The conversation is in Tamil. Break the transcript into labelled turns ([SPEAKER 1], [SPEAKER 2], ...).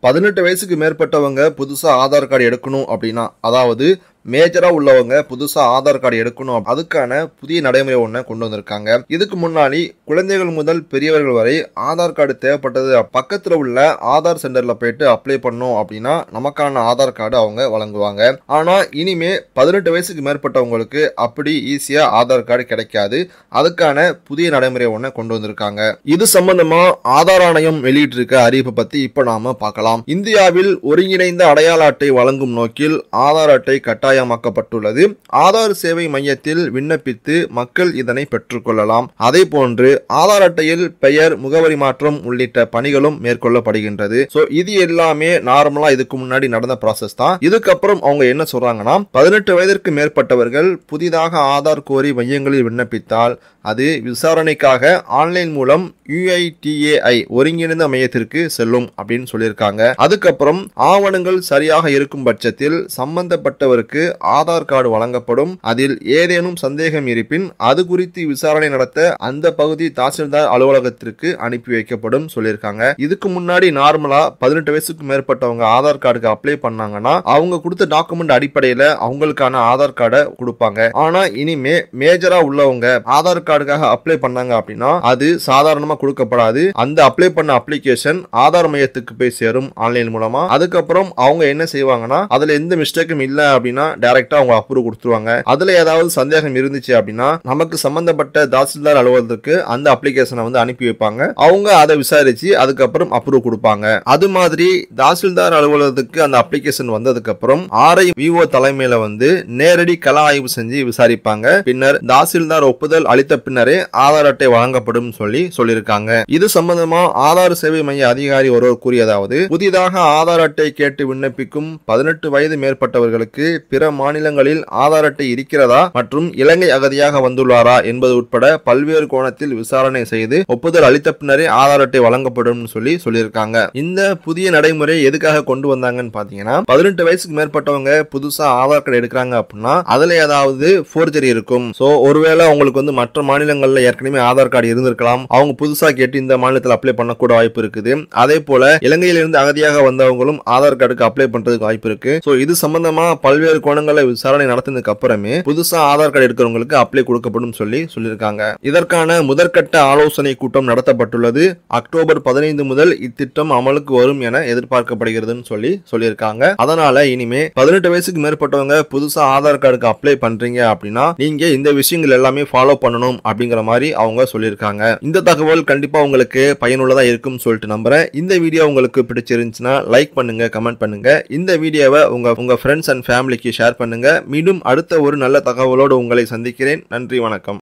[SPEAKER 1] பதினெட்டு வயசுக்கு மேற்பட்டவங்க புதுசா ஆதார் கார்டு எடுக்கணும் அப்படின்னா அதாவது மேஜரா உள்ளவங்க புதுசா ஆதார் கார்டு எடுக்கணும் அதுக்கான புதிய நடைமுறை ஒன்றை கொண்டு வந்திருக்காங்க இதுக்கு முன்னாடி குழந்தைகள் முதல் பெரியவர்கள் வரை ஆதார் கார்டு தேவைப்பட்டது பக்கத்துல உள்ள ஆதார் சென்டர்ல போயிட்டு அப்ளை பண்ணோம் அப்படின்னா நமக்கான ஆதார் கார்டு அவங்க வழங்குவாங்க ஆனா இனிமே பதினெட்டு வயசுக்கு மேற்பட்டவங்களுக்கு அப்படி ஈஸியா ஆதார் கார்டு கிடைக்காது அதுக்கான புதிய நடைமுறை ஒன்றை கொண்டு வந்திருக்காங்க இது சம்பந்தமா ஆதார் ஆணையம் வெளியிட்டிருக்க அறிவிப்பை பத்தி இப்ப நாம பார்க்கலாம் இந்தியாவில் ஒருங்கிணைந்த அடையாள அட்டை வழங்கும் நோக்கில் ஆதார் அட்டை கட்டாயமாக்கப்பட்டுள்ளது ஆதார் சேவை மையத்தில் விண்ணப்பித்து மக்கள் இதனை பெற்றுக்கொள்ளலாம் அதே போன்று ஆதார் அட்டையில் பெயர் முகவரி மாற்றம் உள்ளிட்ட பணிகளும் மேற்கொள்ளப்படுகின்றது சோ இது எல்லாமே நார்மலா இதுக்கு முன்னாடி நடந்த ப்ராசஸ் தான் இதுக்கப்புறம் அவங்க என்ன சொல்றாங்கன்னா பதினெட்டு வயதிற்கு மேற்பட்டவர்கள் புதிதாக ஆதார் கோரி மையங்களில் விண்ணப்பித்தால் அது விசாரணைக்காக ஆன்லைன் மூலம் யுஐடிஏஐ ஒருங்கிணைந்த மையத்திற்கு செல்லும் அப்படின்னு சொல்லியிருக்காங்க அதுக்கப்புறம் ஆவணங்கள் சரியாக இருக்கும் பட்சத்தில் சம்பந்தப்பட்டவருக்கு ஆதார் கார்டு வழங்கப்படும் அதில் ஏதேனும் சந்தேகம் இருப்பின் அது குறித்து விசாரணை நடத்த அந்த பகுதி தாசில்தார் அலுவலகத்திற்கு அனுப்பி வைக்கப்படும் சொல்லியிருக்காங்க இதுக்கு முன்னாடி நார்மலா பதினெட்டு வயசுக்கு மேற்பட்டவங்க ஆதார் கார்டுக்கு அப்ளை பண்ணாங்கன்னா அவங்க கொடுத்த டாக்குமெண்ட் அடிப்படையில அவங்களுக்கான ஆதார் கார்டை கொடுப்பாங்க ஆனா இனிமே மேஜரா உள்ளவங்க ஆதார் கார்டுக்காக அப்ளை பண்ணாங்க அப்படின்னா அது சாதாரணமா கொடுக்கப்படாது அந்த அப்ளை பண்ண அப்ளிகேஷன் ஆதார் மையத்துக்கு போய் சேரும் ஆன்லைன் மூலமா அதுக்கப்புறம் அவங்க என்ன செய்வாங்கன்னா அதுல எந்த மிஸ்டேக்கும் இல்ல அப்படின்னா டைரக்டா அவங்க அப்ரூவ் கொடுத்துருவாங்க அதுல ஏதாவது சந்தேகம் இருந்துச்சு அப்படின்னா நமக்கு சம்பந்தப்பட்ட தாசில்தார் அலுவலகத்துக்கு அந்த அப்ளிகேஷனை வந்து அனுப்பி வைப்பாங்க அவங்க அதை விசாரிச்சு அதுக்கப்புறம் அப்ரூவ் கொடுப்பாங்க அது மாதிரி தாசில்தார் அலுவலகத்துக்கு அந்த அப்ளிகேஷன் வந்ததுக்கு அப்புறம் ஆர்ஐ விஓ தலைமையில வந்து நேரடி கள ஆய்வு செஞ்சு விசாரிப்பாங்க பின்னர் தாசில்தார் ஒப்புதல் அளித்த பின்னரே ஆதார் அட்டை வழங்கப்படும் சொல்லி சொல்லியிருக்காங்க இது சம்பந்தமா ஆதார் சேவை மைய அதிகாரி ஒருவர் கூறியதாவது புதிதாக ஆதார் அட்டை கேட்டு விண்ணப்பிக்கும் பதினெட்டு வயது மேற்பட்டவர்களுக்கு பிற மாநிலங்களில் ஆதார் அட்டை இருக்கிறதா மற்றும் இலங்கை அகதியாக வந்துள்ளாரா என்பது உட்பட பல்வேறு கோணத்தில் விசாரணை செய்து ஒப்புதல் அளித்த பின்னரே ஆதார் அட்டை வழங்கப்படும் சொல்லி சொல்லியிருக்காங்க இந்த புதிய நடைமுறை எதுக்காக கொண்டு வந்தாங்கன்னு பாத்தீங்கன்னா பதினெட்டு வயசுக்கு மேற்பட்டவங்க புதுசா ஆதார் கார்டு எடுக்கிறாங்க அப்படின்னா அதுல ஏதாவது ஃபோர்ஜரி இருக்கும் சோ ஒருவேளை உங்களுக்கு வந்து மற்ற மாநிலங்கள்ல ஏற்கனவே ஆதார் கார்டு இருந்திருக்கலாம் அவங்க புதுசா கேட்டு இந்த மாநிலத்தில் அப்ளை பண்ணக்கூட வாய்ப்பு இருக்குது அதே போல இலங்கையிலிருந்து அகதியாக வந்தவங்களும் ஆதார் கார்டுக்கு அப்ளை பண்றதுக்கு வாய்ப்பு இருக்கு சோ இது சம்பந்தமா பல்வேறு கோணங்களில் விசாரணை நடத்தினதுக்கு அப்புறமே புதுசா ஆதார் கார்டு எடுக்கிறவங்களுக்கு அப்ளை கொடுக்கப்படும் சொல்லி சொல்லியிருக்காங்க இதற்கான முதற்கட்ட ஆலோசனை கூட்டம் நடத்தப்பட்டுள்ளது அக்டோபர் பதினைந்து முதல் இத்திட்டம் அமலுக்கு வரும் என எதிர்பார்க்கப்படுகிறதுன்னு சொல்லி சொல்லியிருக்காங்க அதனால இனிமே பதினெட்டு வயசுக்கு மேற்பட்டவங்க புதுசா ஆதார் கார்டுக்கு அப்ளை பண்றீங்க அப்படின்னா நீங்க இந்த விஷயங்கள் எல்லாமே ஃபாலோ பண்ணணும் அப்படிங்கிற மாதிரி அவங்க சொல்லியிருக்காங்க இந்த தகவல் கண்டிப்பா உங்களுக்கு பயனுள்ளதா இருக்கும் சொல்லிட்டு நம்புறேன் இந்த வீடியோ உங்களுக்கு பிடிச்சிருந்துச்சுன்னா லைக் பண்ணுங்க கமெண்ட் பண்ணுங்க இந்த வீடியோவை உங்க உங்க ஃப்ரெண்ட்ஸ் அண்ட் ஃபேமிலிக்கு ஷேர் பண்ணுங்க மீண்டும் அடுத்த ஒரு நல்ல தகவலோடு உங்களை சந்திக்கிறேன் நன்றி வணக்கம்